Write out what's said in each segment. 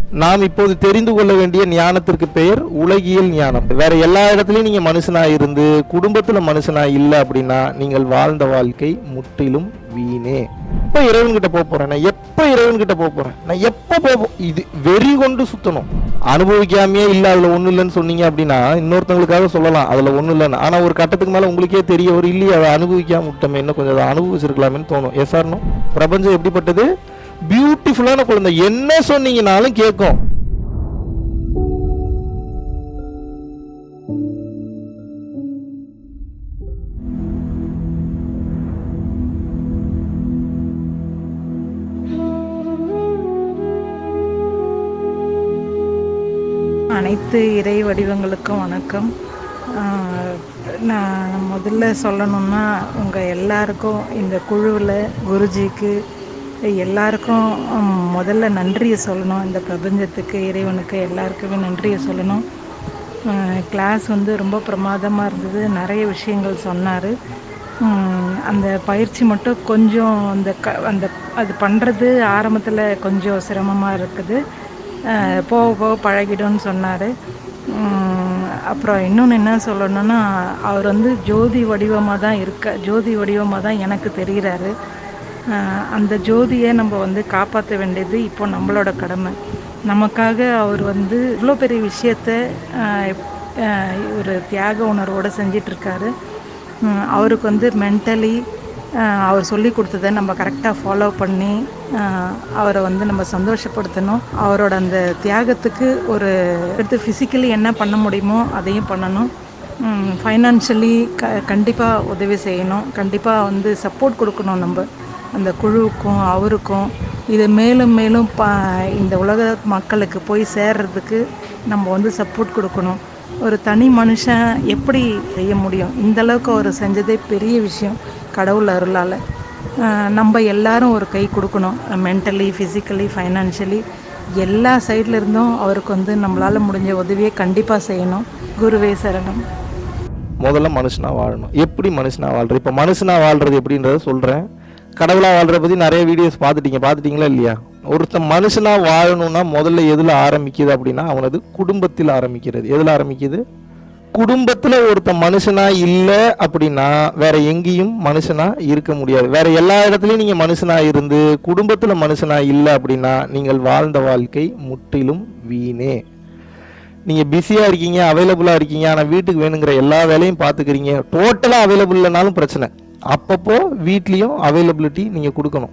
நாம் இப்போது தெரிந்து கொள்ள வேண்டிய ஞானத்திற்கு பெயர் உலகியல் ஞானம் வேற எல்லா இடத்துலயும் நீங்க மனுஷனா இருந்து குடும்பத்துல மனுஷனா இல்லை அப்படின்னா நீங்கள் வாழ்ந்த வாழ்க்கை முற்றிலும் வீணே எப்ப இறைவன் கிட்ட போக போறேன் நான் எப்ப இறைவன் கிட்ட போக போறேன் நான் எப்ப போக இது வெறி கொண்டு சுத்தணும் அனுபவிக்காமையே இல்ல அதுல ஒண்ணு இல்லைன்னு சொன்னீங்க அப்படின்னா இன்னொருத்தவங்களுக்காக சொல்லலாம் அதுல ஒண்ணு இல்லைன்னு ஆனா ஒரு கட்டத்துக்கு மேல உங்களுக்கே தெரிய ஒரு இல்லையே அதை அனுபவிக்காம விட்டோமே இன்னும் கொஞ்சம் அதை அனுபவிச்சிருக்கலாமேன்னு தோணும் எஸ் ஆர்னோ பிரபஞ்சம் எப்படிப்பட்டது பியூட்டிஃபுல்லான குழந்தை என்ன சொன்னீங்கனாலும் கேட்கும் அனைத்து இறை வடிவங்களுக்கும் வணக்கம் ஆஹ் நான் முதல்ல சொல்லணும்னா உங்கள் எல்லாருக்கும் இந்த குழுவில் குருஜிக்கு எல்லாருக்கும் ஹம், முதல்ல நன்றியை சொல்லணும் இந்த பிரபஞ்சத்துக்கு இறைவனுக்கு எல்லாருக்குமே நன்றியை சொல்லணும் கிளாஸ் வந்து ரொம்ப பிரமாதமாக இருந்தது நிறைய விஷயங்கள் சொன்னார் அந்த பயிற்சி மட்டும் கொஞ்சம் அந்த க அந்த அது பண்ணுறது ஆரம்பத்தில் கொஞ்சம் சிரமமாக இருக்குது அஹ் போக போக பழகிடும்னு சொன்னார் அப்புறம் இன்னொன்று என்ன சொல்லணும்னா அவர் வந்து ஜோதி வடிவமாக தான் இருக்க ஜோதி வடிவமாக தான் எனக்கு தெரிகிறாரு அஹ் அந்த ஜோதியை நம்ம வந்து காப்பாற்ற வேண்டியது இப்போ நம்மளோட கடமை நமக்காக அவர் வந்து இவ்வளோ பெரிய விஷயத்த அஹ் அஹ் ஒரு தியாக உணர்வோடு செஞ்சிட்ருக்காரு அவருக்கு வந்து மென்டலி அவர் சொல்லி கொடுத்ததை நம்ம கரெக்டாக ஃபாலோ பண்ணி அஹ் அவரை வந்து நம்ம சந்தோஷப்படுத்தணும் அவரோட அந்த தியாகத்துக்கு ஒரு அடுத்து ஃபிசிக்கலி என்ன பண்ண முடியுமோ அதையும் பண்ணணும் ஃபைனான்ஷியலி க கண்டிப்பாக உதவி செய்யணும் கண்டிப்பாக வந்து சப்போர்ட் கொடுக்கணும் நம்ம அந்த குழுவுக்கும் அவருக்கும் இது மேலும் மேலும் ப இந்த உலக மக்களுக்கு போய் சேர்றதுக்கு நம்ம வந்து சப்போர்ட் கொடுக்கணும் ஒரு தனி மனுஷன் எப்படி செய்ய முடியும் இந்த அளவுக்கு அவர் செஞ்சதே பெரிய விஷயம் கடவுள் அருளால் நம்ம எல்லாரும் ஒரு கை கொடுக்கணும் மென்டலி ஃபிசிக்கலி ஃபைனான்ஷியலி எல்லா சைட்ல இருந்தும் அவருக்கு வந்து நம்மளால் முடிஞ்ச உதவியை கண்டிப்பாக செய்யணும் குருவே சரணம் முதல்ல மனுஷனா வாழணும் எப்படி மனுஷனா வாழ்றது இப்போ மனுஷனா வாழ்றது எப்படின்றத சொல்றேன் கடவுளா வாழ்றத பத்தி நிறைய வீடியோஸ் பார்த்துட்டீங்க பார்த்துட்டீங்களா இல்லையா ஒருத்தன் மனுஷனா வாழணும்னா முதல்ல எதுல ஆரம்பிக்குது அப்படின்னா அவனது குடும்பத்தில் ஆரம்பிக்கிறது எதுல ஆரம்பிக்குது குடும்பத்துல ஒருத்தன் மனுஷனா இல்ல அப்படின்னா வேற எங்கேயும் மனுஷனா இருக்க முடியாது வேற எல்லா இடத்துலயும் நீங்க மனுஷனா இருந்து குடும்பத்துல மனுஷனா இல்ல அப்படின்னா நீங்கள் வாழ்ந்த வாழ்க்கை முற்றிலும் வீணே நீங்க பிஸியா இருக்கீங்க அவைலபிளா இருக்கீங்க ஆனா வீட்டுக்கு வேணுங்கிற எல்லா வேலையும் பாத்துக்கிறீங்க டோட்டலா அவைலபிள் இல்லைனாலும் பிரச்சனை அப்பப்போ வீட்லயும் அவைலபிலிட்டி நீங்க கொடுக்கணும்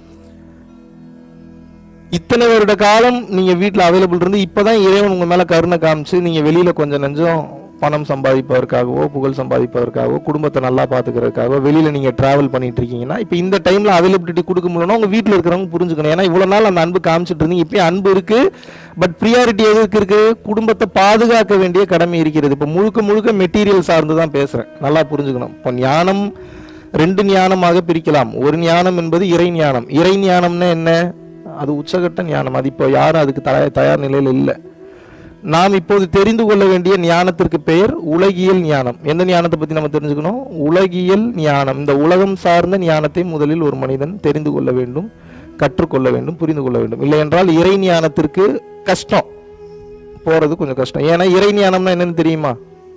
இத்தனை வருட காலம் நீங்க வீட்ல அவைலபிள் இருந்து இப்பதான் இறைவன் உங்க மேல கருணை காமிச்சு நீங்க வெளியில கொஞ்சம் நெஞ்சம் பணம் சம்பாதிப்பதற்காகவோ புகழ் சம்பாதிப்பதற்காகவோ குடும்பத்தை நல்லா பாத்துக்கிறதுக்காகவோ வெளியில நீங்க டிராவல் பண்ணிட்டு இருக்கீங்கன்னா இப்போ இந்த டைம்ல அவைலபிலிட்டி கொடுக்க முடியலன்னா உங்க வீட்ல இருக்கிறவங்க புரிஞ்சுக்கணும் ஏன்னா இவ்வளவு நாள் அந்த அன்பு காமிச்சிட்டு இருந்தீங்க இப்பயும் அன்பு இருக்கு பட் ப்ரியாரிட்டி எதுக்கு இருக்கு குடும்பத்தை பாதுகாக்க வேண்டிய கடமை இருக்கிறது இப்போ முழுக்க முழுக்க மெட்டீரியல் சார்ந்து தான் பேசுறேன் நல்லா புரிஞ்சுக்கணும் இப்போ ஞானம் ரெண்டு ஞானமாக பிரிக்கலாம் ஒரு ஞானம் என்பது இறை ஞானம் இறை ஞானம்னா என்ன அது உச்சகட்ட ஞானம் அது இப்போ யாரும் அதுக்கு தயார் தயார் நிலையில் இல்லை நாம் இப்போது தெரிந்து கொள்ள வேண்டிய ஞானத்திற்கு பெயர் உலகியல் ஞானம் எந்த ஞானத்தை பத்தி நம்ம தெரிஞ்சுக்கணும் உலகியல் ஞானம் இந்த உலகம் சார்ந்த ஞானத்தை முதலில் ஒரு மனிதன் தெரிந்து கொள்ள வேண்டும் கற்றுக்கொள்ள வேண்டும் புரிந்து கொள்ள வேண்டும் இல்லை என்றால் இறை ஞானத்திற்கு கஷ்டம் போறது கொஞ்சம் கஷ்டம் ஏன்னா இறை ஞானம்னா என்னன்னு தெரியுமா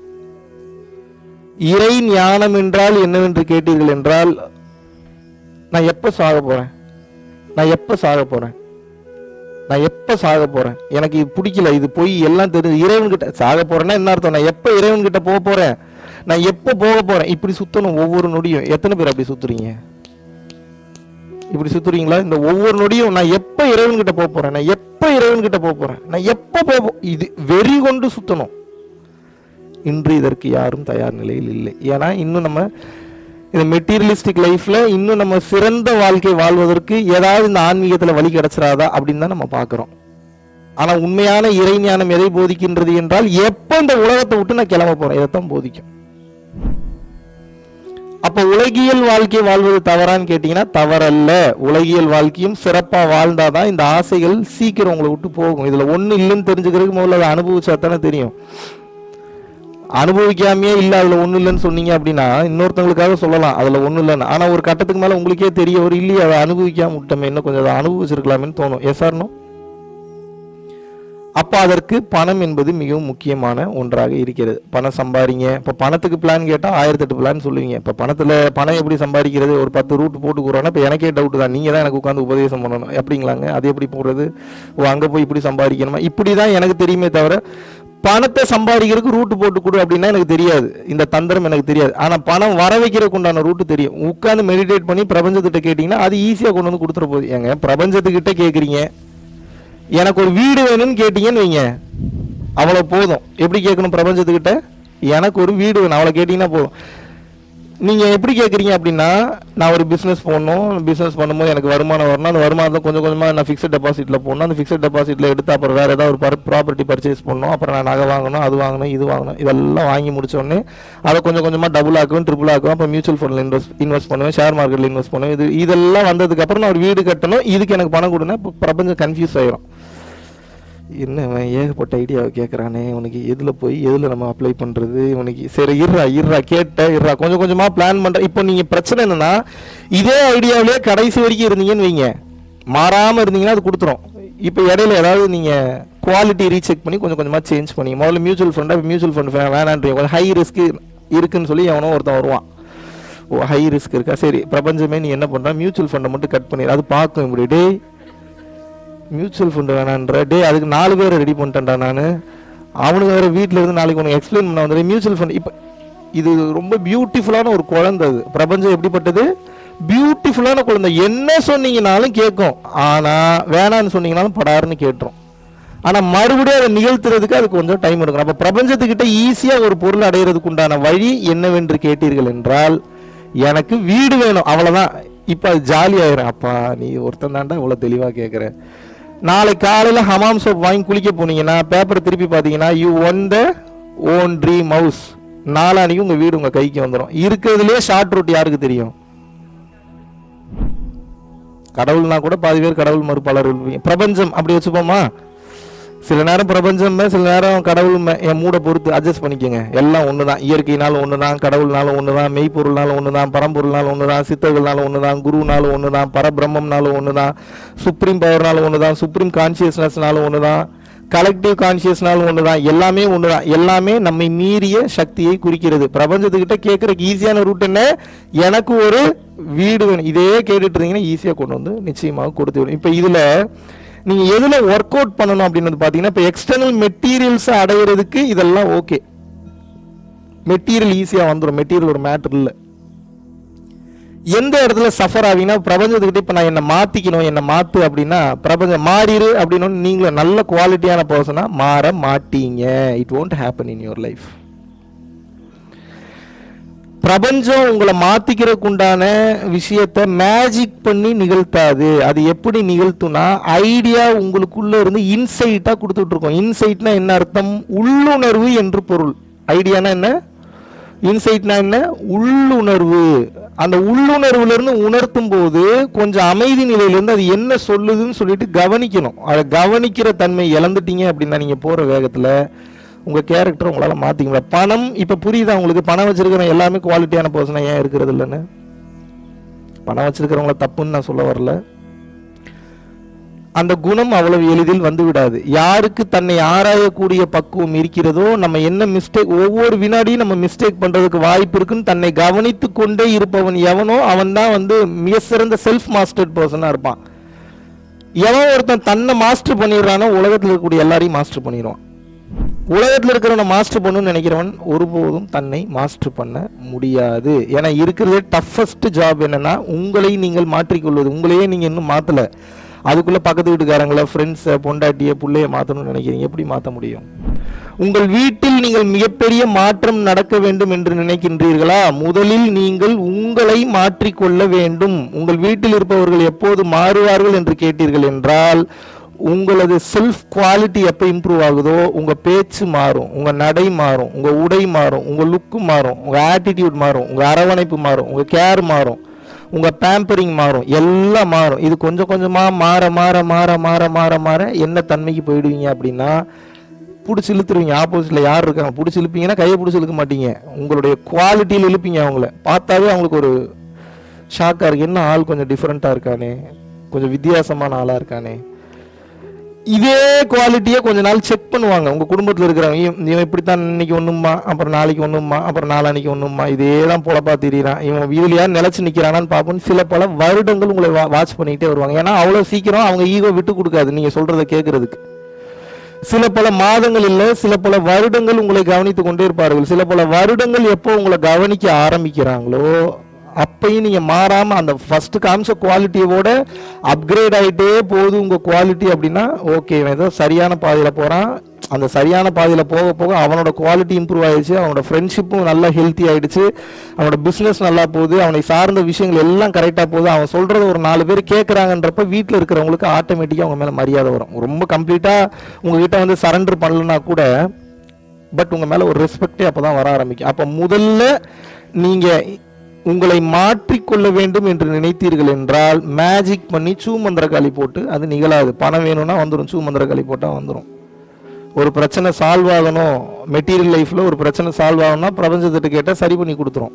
இறை ஞானம் என்றால் என்னவென்று கேட்டீர்கள் என்றால் நான் எப்ப சாக போறேன் நான் எப்ப சாக போறேன் நான் எப்ப சாக போறேன் எனக்கு இது பிடிக்கல இது போய் எல்லாம் தெரிஞ்சு இறைவன் கிட்ட சாக போறேன்னா என்ன அர்த்தம் நான் எப்ப இறைவன் கிட்ட போக போறேன் நான் எப்ப போக போறேன் இப்படி சுத்தணும் ஒவ்வொரு நொடியும் எத்தனை பேர் அப்படி சுத்துறீங்க இப்படி சுத்துறீங்களா இந்த ஒவ்வொரு நொடியும் நான் எப்ப இறைவன் கிட்ட போக போறேன் நான் எப்ப இறைவன் கிட்ட போக போறேன் நான் எப்ப போக போ- இது வெறி கொண்டு சுத்தணும் இன்று இதற்கு யாரும் தயார் நிலையில் இல்லை ஏன்னா இன்னும் நம்ம இந்த மெட்டீரியலிஸ்டிக் லைஃப்ல இன்னும் நம்ம சிறந்த வாழ்க்கை வாழ்வதற்கு ஏதாவது இந்த ஆன்மீகத்துல வழி கிடைச்சிராதா அப்படின்னு தான் நம்ம பார்க்கிறோம் ஆனா உண்மையான இறை ஞானம் எதை போதிக்கின்றது என்றால் எப்ப இந்த உலகத்தை விட்டு நான் கிளம்ப போறேன் இதைத்தான் போதிக்கும் அப்ப உலகியல் வாழ்க்கை வாழ்வது தவறான்னு கேட்டீங்கன்னா தவறல்ல உலகியல் வாழ்க்கையும் சிறப்பா வாழ்ந்தாதான் இந்த ஆசைகள் சீக்கிரம் உங்களை விட்டு போகும் இதுல ஒண்ணு இல்லைன்னு தெரிஞ்சுக்கிறதுக்கு முதல்ல அதை அனுபவிச்சா தானே தெரியும் அனுபவிக்காமையே இல்ல அதுல ஒண்ணு இல்லைன்னு சொன்னீங்க அப்படின்னா இன்னொருத்தவங்களுக்காக சொல்லலாம் அதுல ஒண்ணு இல்லைன்னு ஆனா ஒரு கட்டத்துக்கு மேல உங்களுக்கே தெரிய ஒரு இல்லையே அதை அனுபவிக்காம விட்டோமே இன்னும் கொஞ்சம் அதை அனுபவிச்சிருக்கலாமேன்னு தோணும் எஸ் ஆர்னோ அப்போ அதற்கு பணம் என்பது மிகவும் முக்கியமான ஒன்றாக இருக்கிறது பணம் சம்பாதிங்க இப்போ பணத்துக்கு பிளான் கேட்டால் ஆயிரத்தெட்டு பிளான் சொல்லுவீங்க இப்போ பணத்தில் பணம் எப்படி சம்பாதிக்கிறது ஒரு பத்து ரூட் போட்டு கூறோன்னா இப்போ எனக்கே டவுட் தான் நீங்கள் தான் எனக்கு உட்காந்து உபதேசம் பண்ணணும் எப்படிங்களாங்க அது எப்படி போடுறது ஓ அங்கே போய் இப்படி சம்பாதிக்கணுமா இப்படி தான் எனக்கு தெரியுமே தவிர பணத்தை சம்பாதிக்கிறதுக்கு ரூட்டு போட்டு கொடு அப்படின்னா எனக்கு தெரியாது இந்த தந்திரம் எனக்கு தெரியாது ஆனால் பணம் வர வைக்கிறதுக்கு உண்டான ரூட்டு தெரியும் உட்காந்து மெடிடேட் பண்ணி பிரபஞ்சத்திட்ட கேட்டிங்கன்னா அது ஈஸியாக கொண்டு வந்து கொடுத்துட போகுது ஏங்க பிரபஞ்சத்துக்கிட்ட கேட்குறீங்க எனக்கு ஒரு வீடு வேணும்னு கேட்டீங்கன்னு வைங்க அவ்வளோ போதும் எப்படி கேட்கணும் பிரபஞ்சத்துக்கிட்ட எனக்கு ஒரு வீடு வேணும் அவ்வளோ கேட்டிங்கன்னா போதும் நீங்கள் எப்படி கேட்குறீங்க அப்படின்னா நான் ஒரு பிஸ்னஸ் போடணும் பிஸ்னஸ் பண்ணும்போது எனக்கு வருமானம் வரணும் அந்த வருமானத்தை கொஞ்சம் கொஞ்சமாக நான் ஃபிக்ஸட் டெபாசிட்டில் போடணும் அந்த ஃபிக்ஸட் டெபாசிட்டில் எடுத்து அப்புறம் வேறு ஏதாவது ஒரு ப்ராப்பர்ட்டி பர்ச்சேஸ் பண்ணணும் அப்புறம் நான் நகை வாங்கணும் அது வாங்கணும் இது வாங்கணும் இதெல்லாம் வாங்கி முடிச்ச உடனே அதை கொஞ்சம் கொஞ்சமாக டபுள் ஆக்குவேன் ட்ரிபிள் ஆக்குவேன் அப்புறம் மியூச்சுவல் ஃபண்டில் இன்வெஸ்ட் இன்வெஸ்ட் பண்ணுவேன் ஷேர் மார்க்கெட்டில் இன்வெஸ்ட் பண்ணுவேன் இது இதெல்லாம் வந்ததுக்கப்புறம் நான் ஒரு வீடு கட்டணும் இதுக்கு எனக்கு பணம் கொடுனா இப்போ பிரபஞ்சம் கன்ஃபியூஸ் ஆயிரும் என்ன இவன் ஏகப்பட்ட ஐடியாவை கேட்குறானே உனக்கு எதில் போய் எதில் நம்ம அப்ளை பண்ணுறது உனக்கு சரி இருறா இருறா கேட்ட இருறா கொஞ்சம் கொஞ்சமாக பிளான் பண்ணுற இப்போ நீங்கள் பிரச்சனை என்னன்னா இதே ஐடியாவிலே கடைசி வரைக்கும் இருந்தீங்கன்னு வைங்க மாறாமல் இருந்தீங்கன்னா அது கொடுத்துரும் இப்போ இடையில ஏதாவது நீங்கள் குவாலிட்டி ரீசெக் பண்ணி கொஞ்சம் கொஞ்சமாக சேஞ்ச் பண்ணி முதல்ல மியூச்சுவல் ஃபண்டாக மியூச்சுவல் ஃபண்ட் வேணான்றீங்க கொஞ்சம் ஹை ரிஸ்க் இருக்குன்னு சொல்லி எவனோ ஒருத்தன் வருவான் ஓ ஹை ரிஸ்க் இருக்கா சரி பிரபஞ்சமே நீ என்ன பண்ணுற மியூச்சுவல் ஃபண்டை மட்டும் கட் பண்ணிடு அது பார்க்கும் இப்படி டேய் மியூச்சுவல் ஃபண்டு வேணான்ற டே அதுக்கு நாலு பேர் ரெடி பண்ணிட்டேன்டா நான் அவனுக்கு வேறு வீட்டில் இருந்து நாளைக்கு உனக்கு எக்ஸ்பிளைன் பண்ண வந்து மியூச்சுவல் ஃபண்ட் இப்போ இது ரொம்ப பியூட்டிஃபுல்லான ஒரு குழந்தை அது பிரபஞ்சம் எப்படிப்பட்டது பியூட்டிஃபுல்லான குழந்தை என்ன சொன்னீங்கனாலும் கேட்கும் ஆனால் வேணான்னு சொன்னீங்கனாலும் படாருன்னு கேட்டுரும் ஆனால் மறுபடியும் அதை நிகழ்த்துறதுக்கு அதுக்கு கொஞ்சம் டைம் எடுக்கும் அப்போ பிரபஞ்சத்துக்கிட்ட ஈஸியாக ஒரு பொருள் அடையிறதுக்கு உண்டான வழி என்னவென்று கேட்டீர்கள் என்றால் எனக்கு வீடு வேணும் அவ்வளோதான் இப்போ அது ஜாலியாயிரும் அப்பா நீ ஒருத்தன் தாண்டா இவ்வளோ தெளிவாக கேட்குற நாளை காலையில் ஹமாம் சோப் வாங்கி குளிக்க போனீங்கன்னா பேப்பரை திருப்பி பார்த்தீங்கன்னா you won the own dream house நாளானிக்கு உங்கள் வீடு உங்கள் கைக்கு வந்துடும் இருக்கிறதுலே ஷார்ட் ரூட் யாருக்கு தெரியும் கடவுள்னா கூட பாதி பேர் கடவுள் மறுப்பாளர் இருப்பீங்க பிரபஞ்சம் அப்படி வச்சுப்போமா சில நேரம் பிரபஞ்சம் சில நேரம் கடவுள் என் மூட பொறுத்து அட்ஜஸ்ட் பண்ணிக்கோங்க எல்லாம் ஒன்று தான் இயற்கைனாலும் ஒன்று தான் கடவுள்னாலும் ஒன்று தான் மெய்ப்பொருள்னாலும் ஒன்று தான் பரம்பொருள்னாலும் ஒன்று தான் சித்தர்கள்னாலும் ஒன்று தான் குருனாலும் ஒன்று தான் பரபிரம்மம்னாலும் ஒன்று தான் சுப்ரீம் பவர்னாலும் ஒன்று தான் சுப்ரீம் கான்சியஸ்னஸ்னாலும் ஒன்று தான் கலெக்டிவ் கான்சியஸ்னாலும் ஒன்று தான் எல்லாமே ஒன்று தான் எல்லாமே நம்மை மீறிய சக்தியை குறிக்கிறது பிரபஞ்சத்துக்கிட்ட கேட்குறக்கு ஈஸியான ரூட் என்ன எனக்கு ஒரு வீடு வேணும் இதே கேட்டுட்டு இருந்தீங்கன்னா ஈஸியாக கொண்டு வந்து நிச்சயமாக கொடுத்து விடும் இப்போ இதில் நீங்க எதுல ஒர்க் அவுட் பண்ணணும் அப்படின்னு வந்து பாத்தீங்கன்னா இப்போ எக்ஸ்டர்னல் மெட்டீரியல்ஸ் அடையிறதுக்கு இதெல்லாம் ஓகே மெட்டீரியல் ஈஸியா வந்துடும் மெட்டீரியல் ஒரு மேட்டர் இல்லை எந்த இடத்துல சஃபர் ஆவீங்கன்னா பிரபஞ்சத்துக்கிட்ட இப்போ நான் என்ன மாத்திக்கணும் என்ன மாத்து அப்படின்னா பிரபஞ்சம் மாறிடு அப்படின்னு நீங்களும் நல்ல குவாலிட்டியான பர்சனா மாற மாட்டீங்க it won't happen in your life பிரபஞ்சம் உங்களை மாத்திக்கிறதுக்கு உண்டான விஷயத்த மேஜிக் பண்ணி நிகழ்த்தாது அது எப்படி நிகழ்த்துனா ஐடியா உங்களுக்குள்ள இருந்து இன்சைட்டா கொடுத்துட்டு இருக்கோம் இன்சைட்னா என்ன அர்த்தம் உள்ளுணர்வு என்று பொருள் ஐடியானா என்ன இன்சைட்னா என்ன உள்ளுணர்வு அந்த உள்ளுணர்வுல இருந்து உணர்த்தும் போது கொஞ்சம் அமைதி நிலையிலிருந்து அது என்ன சொல்லுதுன்னு சொல்லிட்டு கவனிக்கணும் அதை கவனிக்கிற தன்மை இழந்துட்டீங்க அப்படின்னா நீங்க போற வேகத்துல உங்க கேரக்டர் உங்களால மாத்திக்க முடியாது பணம் இப்ப புரியுதா உங்களுக்கு பணம் வச்சிருக்கிற எல்லாமே குவாலிட்டியான பர்சனா ஏன் இருக்கிறது இல்லைன்னு பணம் வச்சிருக்கிறவங்கள தப்புன்னு நான் சொல்ல வரல அந்த குணம் அவ்வளவு எளிதில் வந்து விடாது யாருக்கு தன்னை ஆராயக்கூடிய பக்குவம் இருக்கிறதோ நம்ம என்ன மிஸ்டேக் ஒவ்வொரு வினாடியும் நம்ம மிஸ்டேக் பண்றதுக்கு வாய்ப்பு இருக்குன்னு தன்னை கவனித்து கொண்டே இருப்பவன் எவனோ அவன் தான் வந்து மிக சிறந்த செல்ஃப் மாஸ்டர்ட் பர்சனா இருப்பான் எவன் ஒருத்தன் தன்னை மாஸ்டர் பண்ணிடுறானோ உலகத்தில் இருக்கக்கூடிய எல்லாரையும் மாஸ்டர் பண்ணிடுவான் உலகத்தில் இருக்கிறவனை மாஸ்டர் பண்ணணும்னு நினைக்கிறவன் ஒருபோதும் தன்னை மாஸ்டர் பண்ண முடியாது ஏன்னா இருக்கிறதே டஃபஸ்ட் ஜாப் என்னன்னா உங்களை நீங்கள் மாற்றிக்கொள்வது உங்களையே நீங்க இன்னும் மாத்தல அதுக்குள்ள பக்கத்து வீட்டுக்காரங்கள ஃப்ரெண்ட்ஸை பொண்டாட்டிய புள்ளைய மாத்தணும்னு நினைக்கிறீங்க எப்படி மாத்த முடியும் உங்கள் வீட்டில் நீங்கள் மிகப்பெரிய மாற்றம் நடக்க வேண்டும் என்று நினைக்கின்றீர்களா முதலில் நீங்கள் உங்களை மாற்றிக்கொள்ள வேண்டும் உங்கள் வீட்டில் இருப்பவர்கள் எப்போது மாறுவார்கள் என்று கேட்டீர்கள் என்றால் உங்களது செல்ஃப் குவாலிட்டி எப்போ இம்ப்ரூவ் ஆகுதோ உங்க பேச்சு மாறும் உங்க நடை மாறும் உங்க உடை மாறும் உங்க லுக்கு மாறும் உங்க ஆட்டிடியூட் மாறும் உங்க அரவணைப்பு மாறும் உங்க கேர் மாறும் உங்க பேம்பரிங் மாறும் எல்லாம் மாறும் இது கொஞ்சம் கொஞ்சமா மாற மாற மாற மாற மாற மாற என்ன தன்மைக்கு போயிடுவீங்க அப்படின்னா பிடிச்சி இழுத்துருவீங்க ஆப்போசிட்ல யார் இருக்காங்க பிடிச்சி இழுப்பீங்கன்னா கையை பிடிச்சி இழுக்க மாட்டீங்க உங்களுடைய குவாலிட்டியில் இழுப்பீங்க அவங்கள பார்த்தாவே அவங்களுக்கு ஒரு ஷாக்காக இருக்கு என்ன ஆள் கொஞ்சம் டிஃப்ரெண்ட்டாக இருக்கானே கொஞ்சம் வித்தியாசமான ஆளாக இருக்கானே இதே குவாலிட்டியை கொஞ்ச நாள் செக் பண்ணுவாங்க உங்க குடும்பத்தில் இருக்கிறவங்க இவன் இவன் இப்படித்தான் இன்னைக்கு ஒண்ணுமா அப்புறம் நாளைக்கு ஒண்ணுமா அப்புறம் நாளான்னைக்கு ஒண்ணுமா இதே தான் பொழப்பா திரியிறான் இவன் இதுலயா நிலைச்சு நிக்கிறானான்னு பார்ப்போம் சில பல வருடங்கள் உங்களை வாட்ச் பண்ணிக்கிட்டே வருவாங்க ஏன்னா அவ்வளவு சீக்கிரம் அவங்க ஈகோ விட்டு கொடுக்காது நீங்க சொல்றதை கேட்கறதுக்கு சில பல மாதங்கள் இல்ல சில பல வருடங்கள் உங்களை கவனித்து கொண்டே இருப்பார்கள் சில பல வருடங்கள் எப்போ உங்களை கவனிக்க ஆரம்பிக்கிறாங்களோ அப்பயும் நீங்க மாறாம அந்த ஃபர்ஸ்ட் காமிச்ச குவாலிட்டியோட அப்கிரேட் ஆயிட்டே போகுது உங்க குவாலிட்டி அப்படின்னா ஓகே இவன் ஏதோ சரியான பாதையில போறான் அந்த சரியான பாதையில போக போக அவனோட குவாலிட்டி இம்ப்ரூவ் ஆயிடுச்சு அவனோட ஃப்ரெண்ட்ஷிப்பும் நல்லா ஹெல்த்தி ஆயிடுச்சு அவனோட பிசினஸ் நல்லா போகுது அவனை சார்ந்த விஷயங்கள் எல்லாம் கரெக்டா போகுது அவன் சொல்றத ஒரு நாலு பேர் கேட்கறாங்கன்றப்ப வீட்டில் இருக்கிறவங்களுக்கு ஆட்டோமேட்டிக்கா அவங்க மேல மரியாதை வரும் ரொம்ப கம்ப்ளீட்டா உங்ககிட்ட வந்து சரண்டர் பண்ணலனா கூட பட் உங்க மேல ஒரு ரெஸ்பெக்டே அப்பதான் வர ஆரம்பிக்கும் அப்ப முதல்ல நீங்க உங்களை மாற்றிக்கொள்ள வேண்டும் என்று நினைத்தீர்கள் என்றால் மேஜிக் பண்ணி சூ மந்திரக்காளி போட்டு அது நிகழாது பணம் வேணும்னா வந்துடும் சூ மந்திரக்காளி போட்டா வந்துடும் ஒரு பிரச்சனை சால்வ் ஆகணும் மெட்டீரியல் லைஃப்ல ஒரு பிரச்சனை சால்வ் ஆகணும்னா பிரபஞ்சத்திட்ட கேட்டா சரி பண்ணி கொடுத்துரும்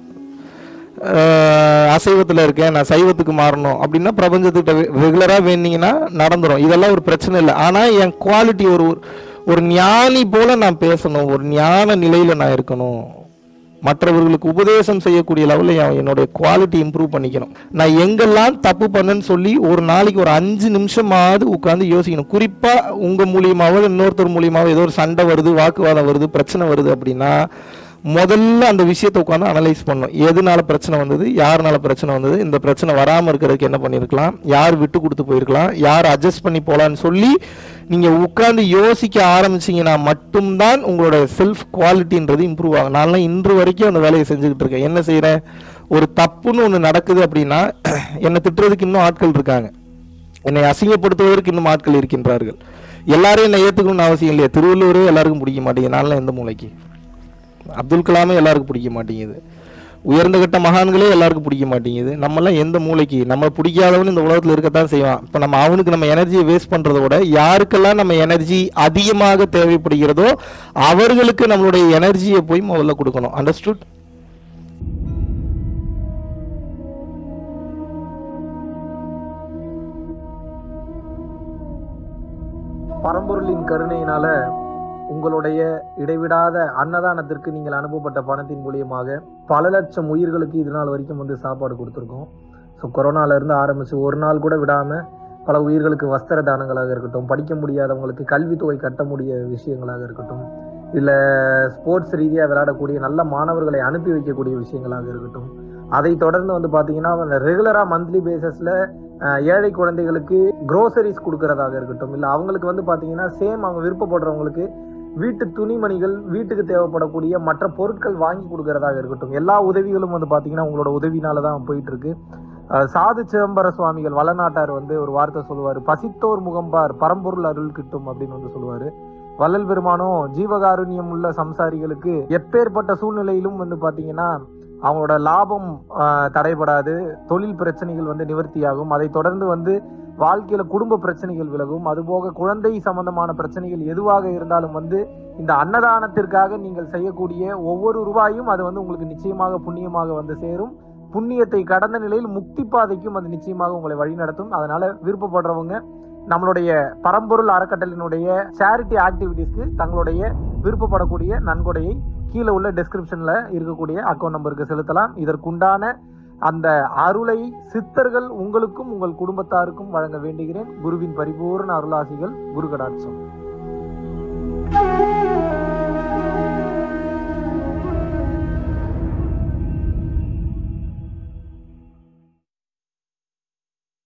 அஹ் அசைவத்துல இருக்கேன் நான் சைவத்துக்கு மாறணும் அப்படின்னா பிரபஞ்சத்திட்ட ரெகுலரா வேணீங்கன்னா நடந்துரும் இதெல்லாம் ஒரு பிரச்சனை இல்லை ஆனா என் குவாலிட்டி ஒரு ஒரு ஞானி போல நான் பேசணும் ஒரு ஞான நிலையில நான் இருக்கணும் மற்றவர்களுக்கு உபதேசம் செய்யக்கூடிய லெவலில் என்னுடைய குவாலிட்டி இம்ப்ரூவ் பண்ணிக்கணும் நான் எங்கெல்லாம் தப்பு பண்ணேன்னு சொல்லி ஒரு நாளைக்கு ஒரு அஞ்சு நிமிஷமாவது உட்காந்து யோசிக்கணும் குறிப்பா உங்க மூலியமாவோ இன்னொருத்தர் மூலியமாவோ ஏதோ ஒரு சண்டை வருது வாக்குவாதம் வருது பிரச்சனை வருது அப்படின்னா முதல்ல அந்த விஷயத்தை உட்காந்து அனலைஸ் பண்ணணும் எதனால பிரச்சனை வந்தது யாருனால பிரச்சனை வந்தது இந்த பிரச்சனை வராமல் இருக்கிறதுக்கு என்ன பண்ணியிருக்கலாம் யார் விட்டு கொடுத்து போயிருக்கலாம் யார் அட்ஜஸ்ட் பண்ணி போலான்னு சொல்லி நீங்க உட்கார்ந்து யோசிக்க ஆரம்பிச்சீங்கன்னா மட்டும்தான் உங்களோட செல்ஃப் குவாலிட்டின்றது இம்ப்ரூவ் ஆகும் நான்லாம் இன்று வரைக்கும் அந்த வேலையை செஞ்சுக்கிட்டு இருக்கேன் என்ன செய்றேன் ஒரு தப்புன்னு ஒன்று நடக்குது அப்படின்னா என்னை திட்டுறதுக்கு இன்னும் ஆட்கள் இருக்காங்க என்னை அசிங்கப்படுத்துவதற்கு இன்னும் ஆட்கள் இருக்கின்றார்கள் எல்லாரையும் என்னை ஏற்றுக்கணும்னு அவசியம் இல்லையா திருவள்ளுவரே எல்லாருக்கும் பிடிக்க மாட்டேங்குது நான்லாம் எந்த மூளைக்கு அப்துல் கலாமே எல்லாருக்கும் பிடிக்க மாட்டேங்குது உயர்ந்த கட்ட மகான்களே எல்லாருக்கும் பிடிக்க மாட்டேங்குது நம்மலாம் எந்த மூளைக்கு நம்ம பிடிக்காதவனு இந்த உலகத்தில் இருக்கத்தான் செய்வான் இப்போ நம்ம அவனுக்கு நம்ம எனர்ஜியை வேஸ்ட் பண்றதை விட யாருக்கெல்லாம் நம்ம எனர்ஜி அதிகமாக தேவைப்படுகிறதோ அவர்களுக்கு நம்மளுடைய எனர்ஜியை போய் முதல்ல கொடுக்கணும் அண்டர்ஸ்டுட் பரம்பொருளின் கருணையினால உங்களுடைய இடைவிடாத அன்னதானத்திற்கு நீங்கள் அனுப்பப்பட்ட பணத்தின் மூலியமாக பல லட்சம் உயிர்களுக்கு இது நாள் வரைக்கும் வந்து சாப்பாடு கொடுத்துருக்கோம் ஸோ கொரோனால இருந்து ஆரம்பிச்சு ஒரு நாள் கூட விடாம பல உயிர்களுக்கு வஸ்திர தானங்களாக இருக்கட்டும் படிக்க முடியாதவங்களுக்கு கல்வித்தொகை கட்ட முடிய விஷயங்களாக இருக்கட்டும் இல்ல ஸ்போர்ட்ஸ் ரீதியாக விளையாடக்கூடிய நல்ல மாணவர்களை அனுப்பி வைக்கக்கூடிய விஷயங்களாக இருக்கட்டும் அதை தொடர்ந்து வந்து பாத்தீங்கன்னா ரெகுலரா மந்த்லி பேசிஸ்ல ஏழை குழந்தைகளுக்கு க்ரோசரிஸ் கொடுக்கறதாக இருக்கட்டும் இல்ல அவங்களுக்கு வந்து பாத்தீங்கன்னா சேம் அவங்க விருப்பப்படுறவங்களுக்கு வீட்டு துணிமணிகள் வீட்டுக்கு தேவைப்படக்கூடிய மற்ற பொருட்கள் வாங்கி கொடுக்கறதாக இருக்கட்டும் எல்லா உதவிகளும் வந்து பாத்தீங்கன்னா உங்களோட உதவினால தான் போயிட்டு இருக்கு அஹ் சாது சிதம்பர சுவாமிகள் வளநாட்டார் வந்து ஒரு வார்த்தை சொல்லுவாரு பசித்தோர் முகம்பார் பரம்பொருள் அருள் கிட்டும் அப்படின்னு வந்து சொல்லுவாரு வள்ளல் பெருமானும் ஜீவகாருண்யம் உள்ள சம்சாரிகளுக்கு எப்பேற்பட்ட சூழ்நிலையிலும் வந்து பாத்தீங்கன்னா அவங்களோட லாபம் ஆஹ், தடைபடாது தொழில் பிரச்சனைகள் வந்து நிவர்த்தியாகும் அதை தொடர்ந்து வந்து வாழ்க்கையில குடும்ப பிரச்சனைகள் விலகும் அதுபோக குழந்தை சம்பந்தமான பிரச்சனைகள் எதுவாக இருந்தாலும் வந்து இந்த அன்னதானத்திற்காக நீங்கள் செய்யக்கூடிய ஒவ்வொரு ரூபாயும் அது வந்து உங்களுக்கு நிச்சயமாக புண்ணியமாக வந்து சேரும் புண்ணியத்தை கடந்த நிலையில் முக்தி பாதைக்கும் அது நிச்சயமாக உங்களை வழிநடத்தும் அதனால விருப்பப்படுறவங்க நம்மளுடைய பரம்பொருள் அறக்கட்டளினுடைய சேரிட்டி ஆக்டிவிட்டீஸ்க்கு தங்களுடைய விருப்பப்படக்கூடிய நன்கொடையை கீழே உள்ள டெஸ்கிரிப்ஷன்ல இருக்கக்கூடிய அக்கௌண்ட் நம்பருக்கு செலுத்தலாம் இதற்குண்டான அந்த அருளை சித்தர்கள் உங்களுக்கும் உங்கள் குடும்பத்தாருக்கும் வழங்க வேண்டுகிறேன் குருவின் பரிபூர்ண அருளாசிகள் குரு கடாட்சம்